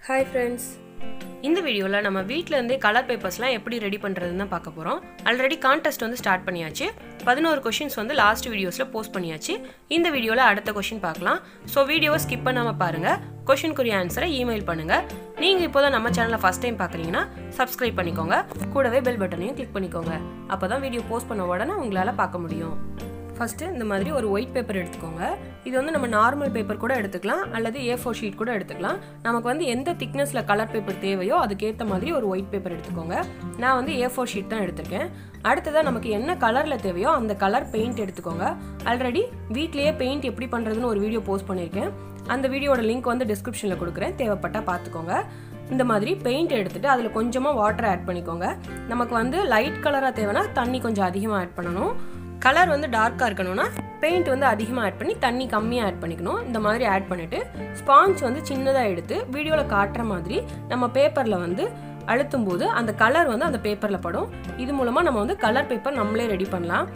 hi friends இந்த வீடியோவில் நம்ம வீட்டில் இருந்தே கலர் பேப்பர்ஸ்லாம் எப்படி ரெடி பண்ணுறதுன்னு தான் பார்க்க போகிறோம் ஆல்ரெடி கான்டெஸ்ட் வந்து ஸ்டார்ட் பண்ணியாச்சு பதினோரு கொஷின்ஸ் வந்து லாஸ்ட் வீடியோஸில் போஸ்ட் பண்ணியாச்சு இந்த வீடியோவில் அடுத்த கொஷின் பார்க்கலாம் ஸோ வீடியோவை ஸ்கிப் பண்ணாமல் பாருங்கள் கொஷினுக்குரிய ஆன்சரை இமெயில் பண்ணுங்கள் நீங்கள் இப்போ தான் நம்ம சேனலை ஃபஸ்ட் டைம் பார்க்குறீங்கன்னா சப்ஸ்கிரைப் பண்ணிக்கோங்க கூடவே பெல் பட்டனையும் கிளிக் பண்ணிக்கோங்க அப்போ தான் வீடியோ போஸ்ட் பண்ண உடனே உங்களால் பார்க்க முடியும் ஃபஸ்ட்டு இந்த மாதிரி ஒரு ஒயிட் பேப்பர் எடுத்துக்கோங்க இது வந்து நம்ம நார்மல் பேப்பர் கூட எடுத்துக்கலாம் அல்லது ஏ ஃபோர் ஷீட் கூட எடுத்துக்கலாம் நமக்கு வந்து எந்த திக்னஸில் கலர் பேப்பர் தேவையோ அதுக்கேற்ற மாதிரி ஒரு ஒயிட் பேப்பர் எடுத்துக்கோங்க நான் வந்து ஏ ஃபோர் ஷீட் தான் எடுத்திருக்கேன் அடுத்ததாக நமக்கு என்ன கலரில் தேவையோ அந்த கலர் பெயிண்ட் எடுத்துக்கோங்க ஆல்ரெடி வீட்லேயே பெயிண்ட் எப்படி பண்ணுறதுன்னு ஒரு வீடியோ போஸ்ட் பண்ணியிருக்கேன் அந்த வீடியோட லிங்க் வந்து டிஸ்கிரிப்ஷனில் கொடுக்குறேன் தேவைப்பட்டால் பார்த்துக்கோங்க இந்த மாதிரி பெயிண்ட் எடுத்துட்டு அதில் கொஞ்சமாக வாட்டர் ஆட் பண்ணிக்கோங்க நமக்கு வந்து லைட் கலராக தேவைன்னா தண்ணி கொஞ்சம் அதிகமாக ஆட் பண்ணணும் கலர் வந்து டார்க்காக இருக்கணும்னா பெயிண்ட் வந்து அதிகமாக ஆட் பண்ணி தண்ணி கம்மியாக ஆட் பண்ணிக்கணும் இந்த மாதிரி ஆட் பண்ணிவிட்டு ஸ்பாஞ்ச் வந்து சின்னதாக எடுத்து வீடியோவில் காட்டுற மாதிரி நம்ம பேப்பரில் வந்து அழுத்தும் போது அந்த கலர் வந்து அந்த பேப்பரில் படும் இது மூலமாக நம்ம வந்து கலர் பேப்பர் நம்மளே ரெடி பண்ணலாம்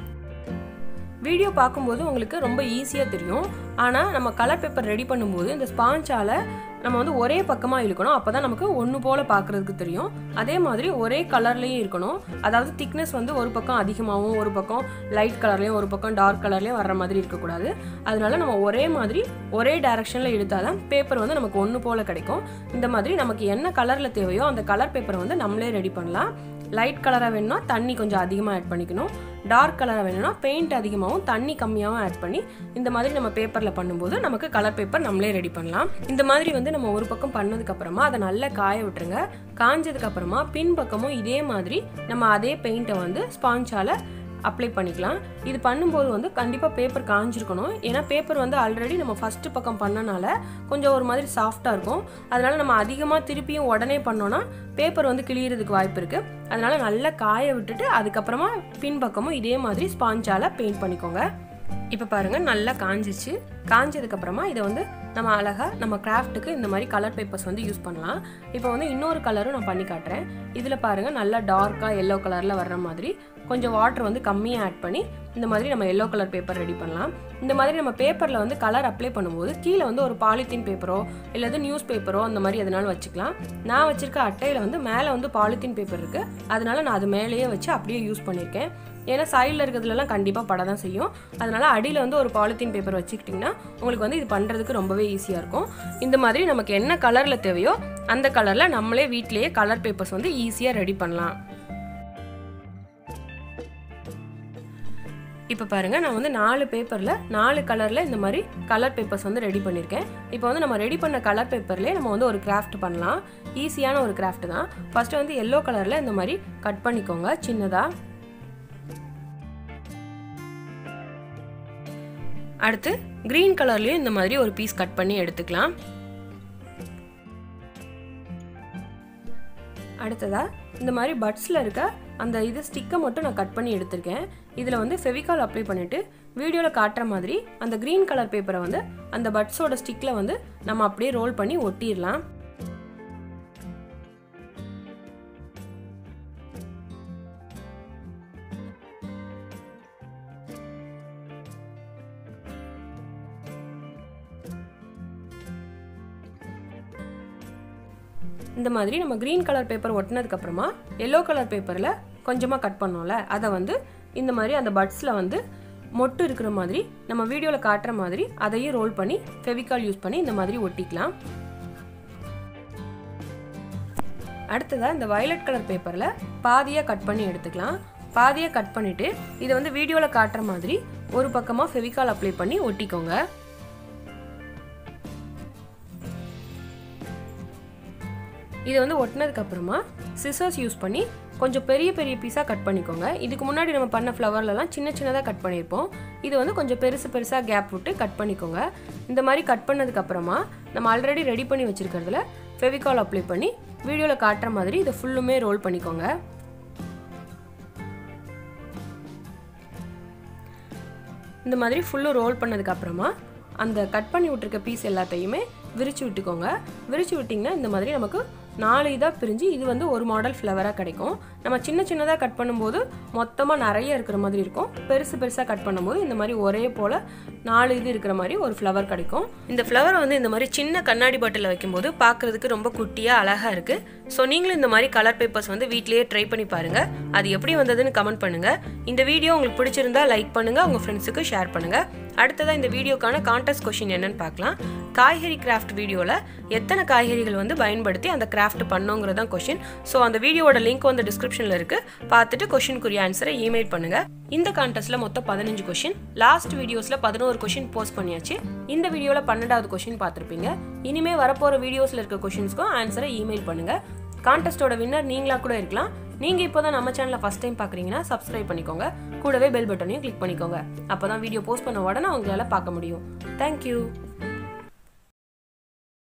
வீடியோ பார்க்கும்போது உங்களுக்கு ரொம்ப ஈஸியாக தெரியும் ஆனால் நம்ம கலர் பேப்பர் ரெடி பண்ணும்போது இந்த ஸ்பாஞ்சால் நம்ம வந்து ஒரே பக்கமாக இழுக்கணும் அப்போ தான் நமக்கு ஒன்று போல் பார்க்குறதுக்கு தெரியும் அதே மாதிரி ஒரே கலர்லேயும் இருக்கணும் அதாவது திக்னஸ் வந்து ஒரு பக்கம் அதிகமாகவும் ஒரு பக்கம் லைட் கலர்லேயும் ஒரு பக்கம் டார்க் கலர்லேயும் வர்ற மாதிரி இருக்கக்கூடாது அதனால நம்ம ஒரே மாதிரி ஒரே டைரக்ஷனில் இழுத்தால் தான் பேப்பர் வந்து நமக்கு ஒன்று போல் கிடைக்கும் இந்த மாதிரி நமக்கு என்ன கலரில் தேவையோ அந்த கலர் பேப்பரை வந்து நம்மளே ரெடி பண்ணலாம் லைட் கலராக வேணும்னா தண்ணி கொஞ்சம் அதிகமாக ஆட் பண்ணிக்கணும் டார்க் கலராக வேணும்னா பெயிண்ட் அதிகமாகவும் தண்ணி கம்மியாகவும் ஆட் பண்ணி இந்த மாதிரி நம்ம பேப்பரில் பண்ணும்போது நமக்கு கலர் பேப்பர் நம்மளே ரெடி பண்ணலாம் இந்த மாதிரி வந்து நம்ம ஒரு பக்கம் பண்ணதுக்கப்புறமா அதை நல்லா காய விட்டுருங்க காஞ்சதுக்கப்புறமா பின் பக்கமும் இதே மாதிரி நம்ம அதே பெயிண்ட்டை வந்து ஸ்பாஞ்சால் அப்ளை பண்ணிக்கலாம் இது பண்ணும்போது வந்து கண்டிப்பாக பேப்பர் காஞ்சிருக்கணும் ஏன்னா பேப்பர் வந்து ஆல்ரெடி நம்ம ஃபஸ்ட்டு பக்கம் பண்ணனால கொஞ்சம் ஒரு மாதிரி சாஃப்டாக இருக்கும் அதனால நம்ம அதிகமாக திருப்பியும் உடனே பண்ணோன்னா பேப்பர் வந்து கிளியறதுக்கு வாய்ப்பு இருக்குது அதனால நல்லா காய விட்டுட்டு அதுக்கப்புறமா பின்பக்கமும் இதே மாதிரி ஸ்பாஞ்சால் பெயிண்ட் பண்ணிக்கோங்க இப்போ பாருங்கள் நல்லா காஞ்சிச்சு காஞ்சதுக்கப்புறமா இதை வந்து நம்ம அழகாக நம்ம கிராஃப்ட்டுக்கு இந்த மாதிரி கலர் பேப்பர்ஸ் வந்து யூஸ் பண்ணலாம் இப்போ வந்து இன்னொரு கலரும் நான் பண்ணி காட்டுறேன் இதில் பாருங்கள் நல்லா டார்க்காக எல்லோ கலரில் வர்ற மாதிரி கொஞ்சம் வாட்டர் வந்து கம்மியாக ஆட் பண்ணி இந்த மாதிரி நம்ம எல்லோ கலர் பேப்பர் ரெடி பண்ணலாம் இந்த மாதிரி நம்ம பேப்பரில் வந்து கலர் அப்ளை பண்ணும்போது கீழே வந்து ஒரு பாலித்தீன் பேப்பரோ இல்லது நியூஸ் பேப்பரோ அந்த மாதிரி எதனாலும் வச்சுக்கலாம் நான் வச்சிருக்க அட்டையில் வந்து மேலே வந்து பாலித்தீன் பேப்பர் இருக்குது அதனால நான் அது மேலேயே வச்சு அப்படியே யூஸ் பண்ணியிருக்கேன் ஏன்னா சைடில் இருக்கிறதுலலாம் கண்டிப்பாக பட தான் செய்யும் அதனால் அடியில் வந்து ஒரு பாலித்தீன் பேப்பர் வச்சுக்கிட்டிங்கன்னா உங்களுக்கு வந்து இது பண்ணுறதுக்கு ரொம்பவே ஈஸியாக இருக்கும் இந்த மாதிரி நமக்கு என்ன கலரில் தேவையோ அந்த கலரில் நம்மளே வீட்டிலேயே கலர் பேப்பர்ஸ் வந்து ஈஸியாக ரெடி பண்ணலாம் இப்போ பாருங்கள் நான் வந்து நாலு பேப்பரில் நாலு கலரில் இந்த மாதிரி கலர் பேப்பர்ஸ் வந்து ரெடி பண்ணியிருக்கேன் இப்போ வந்து நம்ம ரெடி பண்ண கலர் பேப்பர்லேயே நம்ம வந்து ஒரு கிராஃப்ட் பண்ணலாம் ஈஸியான ஒரு கிராஃப்ட் தான் ஃபஸ்ட்டு வந்து எல்லோ கலரில் இந்த மாதிரி கட் பண்ணிக்கோங்க சின்னதாக அடுத்து க்ரீன் கலர்லேயும் இந்த மாதிரி ஒரு பீஸ் கட் பண்ணி எடுத்துக்கலாம் அடுத்ததா இந்த மாதிரி பட்ஸில் இருக்க அந்த இது ஸ்டிக்கை மட்டும் நான் கட் பண்ணி எடுத்திருக்கேன் இதில் வந்து ஃபெவிகால் அப்ளை பண்ணிவிட்டு வீடியோவில் காட்டுற மாதிரி அந்த க்ரீன் கலர் பேப்பரை வந்து அந்த பட்ஸோட ஸ்டிக்கில் வந்து நம்ம அப்படியே ரோல் பண்ணி ஒட்டிடலாம் இந்த மாதிரி நம்ம க்ரீன் கலர் பேப்பர் ஒட்டினதுக்கப்புறமா எல்லோ கலர் பேப்பரில் கொஞ்சமாக கட் பண்ணோம்ல அதை வந்து இந்த மாதிரி அந்த பட்ஸில் வந்து மொட்டு இருக்கிற மாதிரி நம்ம வீடியோவில் காட்டுற மாதிரி அதையும் ரோல் பண்ணி ஃபெவிகால் யூஸ் பண்ணி இந்த மாதிரி ஒட்டிக்கலாம் அடுத்ததாக இந்த வயலட் கலர் பேப்பரில் பாதியாக கட் பண்ணி எடுத்துக்கலாம் பாதியாக கட் பண்ணிவிட்டு இதை வந்து வீடியோவில் காட்டுற மாதிரி ஒரு பக்கமாக ஃபெவிகால் அப்ளை பண்ணி ஒட்டிக்கோங்க இதை வந்து ஒட்டினதுக்கு அப்புறமா சிசர்ஸ் யூஸ் பண்ணி கொஞ்சம் பெரிய பெரிய பீஸாக கட் பண்ணிக்கோங்க இதுக்கு முன்னாடி நம்ம பண்ண ஃப்ளவர்லலாம் சின்ன சின்னதாக கட் பண்ணியிருப்போம் இது வந்து கொஞ்சம் பெருசு பெருசாக கேப் விட்டு கட் பண்ணிக்கோங்க இந்த மாதிரி கட் பண்ணதுக்கப்புறமா நம்ம ஆல்ரெடி ரெடி பண்ணி வச்சுருக்கிறதுல ஃபெவிகால் அப்ளை பண்ணி வீடியோவில் காட்டுற மாதிரி இதை ஃபுல்லுமே ரோல் பண்ணிக்கோங்க இந்த மாதிரி ஃபுல்லும் ரோல் பண்ணதுக்கப்புறமா அந்த கட் பண்ணி விட்ருக்க பீஸ் எல்லாத்தையுமே விரிச்சு விட்டுக்கோங்க விரிச்சு விட்டிங்கன்னா இந்த மாதிரி நமக்கு நாலு இதாக பிரிஞ்சு இது வந்து ஒரு மாடல் ஃப்ளவராக கிடைக்கும் நம்ம சின்ன சின்னதாக கட் பண்ணும்போது மொத்தமாக நிறைய இருக்கிற மாதிரி இருக்கும் பெருசு பெருசாக கட் பண்ணும்போது இந்த மாதிரி ஒரே போல் நாலு இது இருக்கிற மாதிரி ஒரு ஃப்ளவர் கிடைக்கும் இந்த ஃப்ளவரை வந்து இந்த மாதிரி சின்ன கண்ணாடி பாட்டிலில் வைக்கும்போது பார்க்குறதுக்கு ரொம்ப குட்டியாக அழகாக இருக்குது ஸோ நீங்களும் இந்த மாதிரி கலர் பேப்பர்ஸ் வந்து வீட்லேயே ட்ரை பண்ணி பாருங்கள் அது எப்படி வந்ததுன்னு கமெண்ட் பண்ணுங்கள் இந்த வீடியோ உங்களுக்கு பிடிச்சிருந்தா லைக் பண்ணுங்கள் உங்கள் ஃப்ரெண்ட்ஸுக்கு ஷேர் பண்ணுங்கள் அடுத்ததாக இந்த வீடியோக்கான கான்டெஸ்ட் கொஷின் என்னன்னு பார்க்கலாம் காய்கறி கிராஃப்ட் வீடியோவில் எத்தனை காய்கறிகள் வந்து பயன்படுத்தி அந்த கிராஃப்ட் பண்ணோங்கிறது தான் கொஷின் ஸோ அந்த வீடியோவோட லிங்க் வந்து டிஸ்கிரிப்ஷனில் இருக்குது பார்த்துட்டு கொஷினுக்குரிய ஆன்சரை இமெயில் பண்ணுங்கள் இந்த கான்டெஸ்ட்டில் மொத்தம் பதினஞ்சு கொஷின் லாஸ்ட் வீடியோஸில் பதினோரு கொஷின் போஸ்ட் பண்ணியாச்சு இந்த வீடியோவில் பன்னெண்டாவது கொஷின் பார்த்துருப்பீங்க இனிமே வரப்போகிற வீடியோஸில் இருக்க கொஷின்ஸ்க்கும் ஆன்சரை இமெயில் பண்ணுங்கள் கான்டெஸ்ட்டோட வின்னர் நீங்களாக கூட இருக்கலாம் நீங்கள் இப்போ தான் நம்ம சேனலை ஃபஸ்ட் டைம் பார்க்குறீங்கன்னா சப்ஸ்கிரைப் பண்ணிக்கோங்க கூடவே பெல் பட்டனையும் கிளிக் பண்ணிக்கோங்க அப்போ தான் வீடியோ போஸ்ட் பண்ண உடனே உங்களால் பார்க்க முடியும் தேங்க்யூ